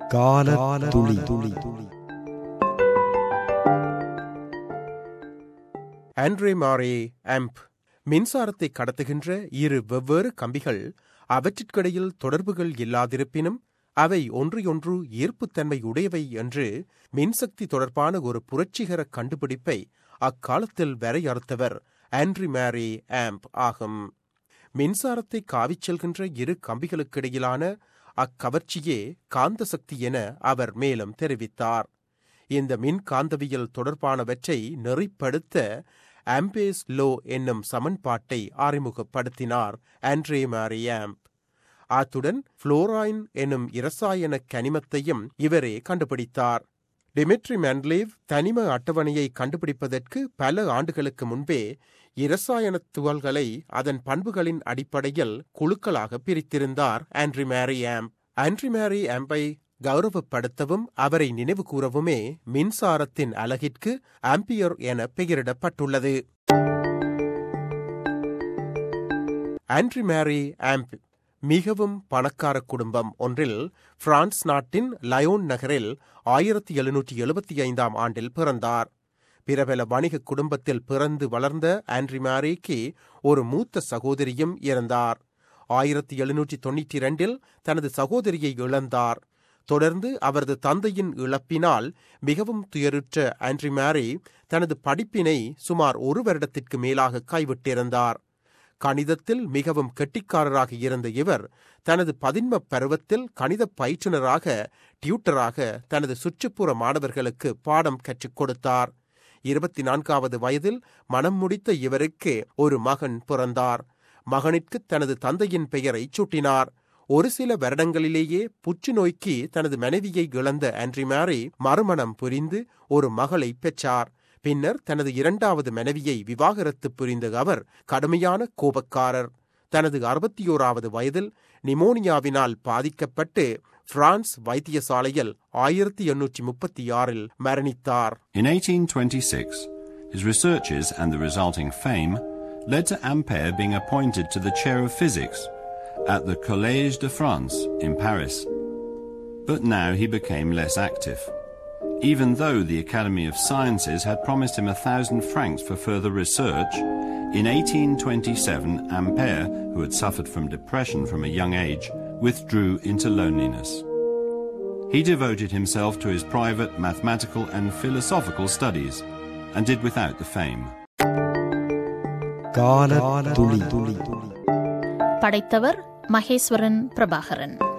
கால துளி துளி ஆண்ட்ரே மாரே ஆம்ப் மின்சாரத்தை கடத்துகின்ற இரு வெவ்வேறு கம்பிகள் அவற்றிற்கிடையில் தொடர்புகள் இல்லாதிருப்பினும் அவை ஒன்றையொன்று ஈர்ப்புத்தன்மை உடையவை என்று மின்சக்தி தொடர்பான ஒரு புரட்சிகர கண்டுபிடிப்பை அக்காலத்தில் வரையறுத்தவர் ஆண்ட்ரி மேரி ஆம்ப் ஆகும் மின்சாரத்தை காவிச் செல்கின்ற இரு கம்பிகளுக்கிடையிலான அக்கவர்ச்சியே காந்த சக்தி என அவர் மேலும் தெரிவித்தார் இந்த மின்காந்தவியல் தொடர்பானவற்றை நெறிப்படுத்த ஆம்பேஸ் லோ என்னும் சமன்பாட்டை அறிமுகப்படுத்தினார் ஆண்ட்ரே மாரியாம்ப் அத்துடன் புளோரைன் என்னும் இரசாயன கனிமத்தையும் இவரே கண்டுபிடித்தார் டிமிட்ரி மென்லேவ் தனிம அட்டவணையை கண்டுபிடிப்பதற்கு பல ஆண்டுகளுக்கு முன்பே இரசாயன துகள்களை அதன் பண்புகளின் அடிப்படையில் குழுக்களாக பிரித்திருந்தார் Andre Marie Ampere Andre Marie ஆம்பை கௌரவப்படுத்தவும் அவரை நினைவு கூறவுமே மின்சாரத்தின் அலகிற்கு ஆம்பியர் என பெயரிடப்பட்டுள்ளது ஆண்ட்ரி மேரி ஆம்ப் மிகவும் பணக்கார குடும்பம் ஒன்றில் பிரான்ஸ் நாட்டின் லயோன் நகரில் ஆயிரத்தி எழுநூற்றி எழுபத்தி ஐந்தாம் ஆண்டில் பிறந்தார் பிரபல வணிக குடும்பத்தில் பிறந்து வளர்ந்த ஆண்ட்ரி மேரிக்கு ஒரு மூத்த சகோதரியும் இருந்தார் ஆயிரத்தி எழுநூற்றி தொன்னூற்றி இரண்டில் தனது சகோதரியை இழந்தார் தொடர்ந்து அவரது தந்தையின் இழப்பினால் மிகவும் துயருற்ற ஆண்ட்ரி மேரி தனது படிப்பினை சுமார் ஒரு வருடத்திற்கு மேலாக கைவிட்டிருந்தார் கணிதத்தில் மிகவும் கெட்டிக்காரராக இருந்த இவர் தனது பதின்ம பருவத்தில் கணித பயிற்றுனராக டியூட்டராக தனது சுற்றுப்புற மாணவர்களுக்கு பாடம் கற்றுக் கொடுத்தார் இருபத்தி நான்காவது வயதில் மனம் முடித்த இவருக்கு ஒரு மகன் பிறந்தார் மகனிற்கு தனது தந்தையின் பெயரை சூட்டினார் ஒரு சில வருடங்களிலேயே புற்றுநோய்க்கு தனது மனைவியை இழந்த ஆண்ட்ரி மேரி மறுமணம் புரிந்து ஒரு மகளை பெற்றார் பின்னர் தனது இரண்டாவது மனைவியை விவாகரத்து புரிந்த அவர் கடுமையான கோபக்காரர் தனது அறுபத்தி ஓராவது வயதில் நிமோனியாவினால் பாதிக்கப்பட்டு பிரான்ஸ் வைத்தியசாலையில் ஆயிரத்தி எண்ணூற்றி முப்பத்தி ஆறில் மரணித்தார் In 1826, his researches and the resulting fame led to Ampere being appointed to the chair of physics at the Collège de France in Paris. But now he became less active. Even though the Academy of Sciences had promised him a thousand francs for further research, in 1827 Ampere, who had suffered from depression from a young age, withdrew into loneliness. He devoted himself to his private mathematical and philosophical studies and did without the fame. கால துளி துளி படைத்தவர் மகேஸ்வரன் பிரபாகரன்